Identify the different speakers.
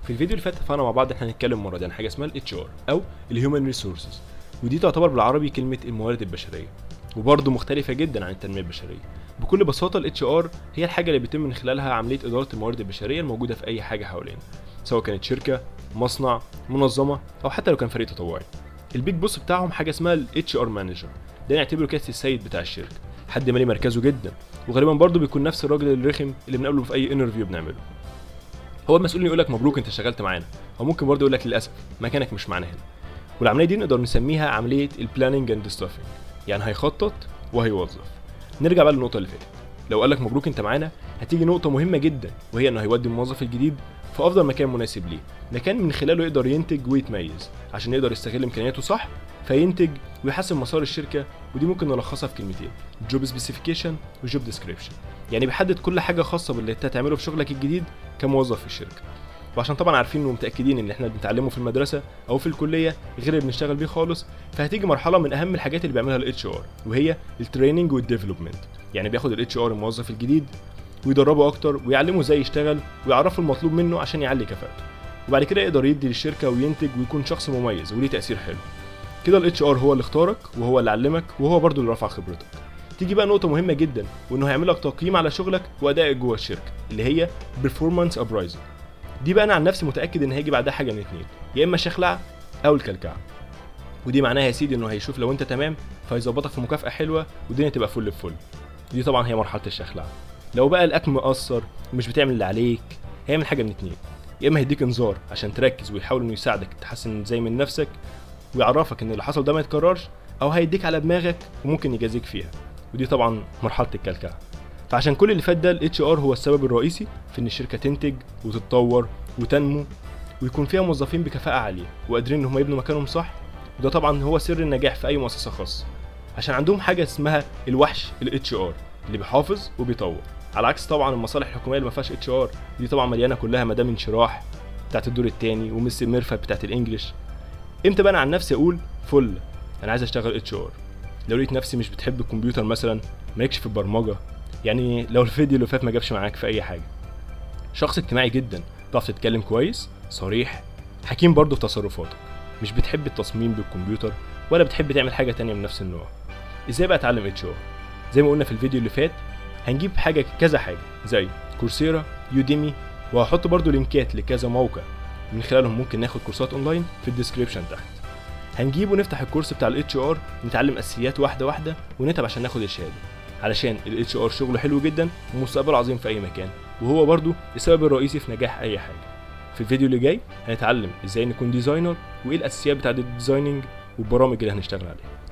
Speaker 1: في الفيديو اللي فات اتفقنا مع بعض احنا هنتكلم المره دي عن حاجه اسمها الاتش ار او الهيومن ريسورسز ودي تعتبر بالعربي كلمه الموارد البشريه وبرضه مختلفه جدا عن التنميه البشريه بكل بساطه الاتش ار هي الحاجه اللي بيتم من خلالها عمليه اداره الموارد البشريه الموجوده في اي حاجه حوالينا سواء كانت شركه مصنع منظمه او حتى لو كان فريق تطوعي البيج بوس بتاعهم حاجه اسمها الاتش ار مانجر ده نعتبره كاس السيد بتاع الشركه حد مالي مركزه جدا وغالبا برضه بيكون نفس الراجل الرخم اللي بنقابله في اي انترفيو بنعمله هو المسؤول يقول لك مبروك انت اشتغلت معانا او ممكن برضه يقول لك للاسف مكانك مش معانا هنا والعمليه دي نقدر نسميها عمليه البلاننج اند ستافنج يعني هيخطط وهيوظف نرجع بقى للنقطه اللي فاتت لو قال لك مبروك انت معانا هتيجي نقطه مهمه جدا وهي انه هيودي الموظف الجديد في افضل مكان مناسب ليه مكان من خلاله يقدر ينتج ويتميز عشان يقدر يستغل امكانياته صح فينتج ويحسن مسار الشركه ودي ممكن نلخصها في كلمتين جوب سبيسيفيكيشن وجوب ديسكريبشن يعني بيحدد كل حاجه خاصه باللي انت هتعمله في شغلك الجديد كموظف في الشركه وعشان طبعا عارفين ومتاكدين ان احنا بنتعلمه في المدرسه او في الكليه غير اللي بنشتغل بيه خالص فهتيجي مرحله من اهم الحاجات اللي بيعملها الاتش ار وهي التريننج والديفلوبمنت يعني بياخد الاتش ار الموظف الجديد ويدربه اكتر ويعلمه ازاي يشتغل ويعرفه المطلوب منه عشان يعلي كفاءته وبعد كده يقدر يدي للشركه وينتج ويكون شخص مميز وليه تاثير حلو كده الاتش ار هو اللي اختارك وهو اللي علمك وهو برضه اللي رفع خبرتك تيجي بقى نقطه مهمه جدا وانه هيعمل لك تقييم على شغلك وادائك جوه الشركه اللي هي performance appraisal دي بقى انا عن نفسي متاكد ان هيجي بعدها حاجه من اتنين يا اما الشخلعه او الكلكعه ودي معناها يا سيدي انه هيشوف لو انت تمام فيظبطك في مكافاه حلوه والدنيا تبقى فل الفل دي طبعا هي مرحله الشخلعه لو بقى الاكل مقصر ومش بتعمل اللي عليك هيعمل حاجه من اتنين يا اما هيديك انذار عشان تركز ويحاول انه يساعدك تحسن ازاي من نفسك ويعرفك ان اللي حصل ده ما يتكررش او هيديك على دماغك وممكن يجازيك فيها ودي طبعا مرحله الكلكعه فعشان كل اللي فات ده الاتش ار هو السبب الرئيسي في ان الشركه تنتج وتتطور وتنمو ويكون فيها موظفين بكفاءه عاليه وقادرين ان هم يبنوا مكانهم صح وده طبعا هو سر النجاح في اي مؤسسه خاصه عشان عندهم حاجه اسمها الوحش الاتش ار اللي بيحافظ وبيطور على عكس طبعا المصالح الحكوميه اللي ما فيهاش اتش ار دي طبعا مليانه كلها مدام انشراح بتاعت الدور الثاني ومس ميرفت بتاعت الانجليش امتى بقى انا عن نفسي اقول فل انا عايز اشتغل اتش ار لو لقيت نفسي مش بتحب الكمبيوتر مثلا مالكش في البرمجه يعني لو الفيديو اللي فات ما جابش معاك في اي حاجه شخص اجتماعي جدا تعرف تتكلم كويس صريح حكيم برضه في تصرفاتك مش بتحب التصميم بالكمبيوتر ولا بتحب تعمل حاجه تانية من نفس النوع ازاي بقى اتعلم اتش ار زي ما قلنا في الفيديو اللي فات هنجيب حاجه كذا حاجه زي كورسيرا يوديمي وهحط برضو لينكات لكذا موقع من خلالهم ممكن ناخد كورسات اونلاين في الديسكريبشن تحت هنجيب ونفتح الكورس بتاع الاتش ار نتعلم اساسيات واحده واحده ونتعب عشان ناخد الشهاده علشان الاتش ار شغله حلو جدا ومستقبله عظيم في اي مكان وهو برضو السبب الرئيسي في نجاح اي حاجه في الفيديو اللي جاي هنتعلم ازاي نكون ديزاينر وايه الاساسيات بتاعه الديزايننج والبرامج اللي هنشتغل عليها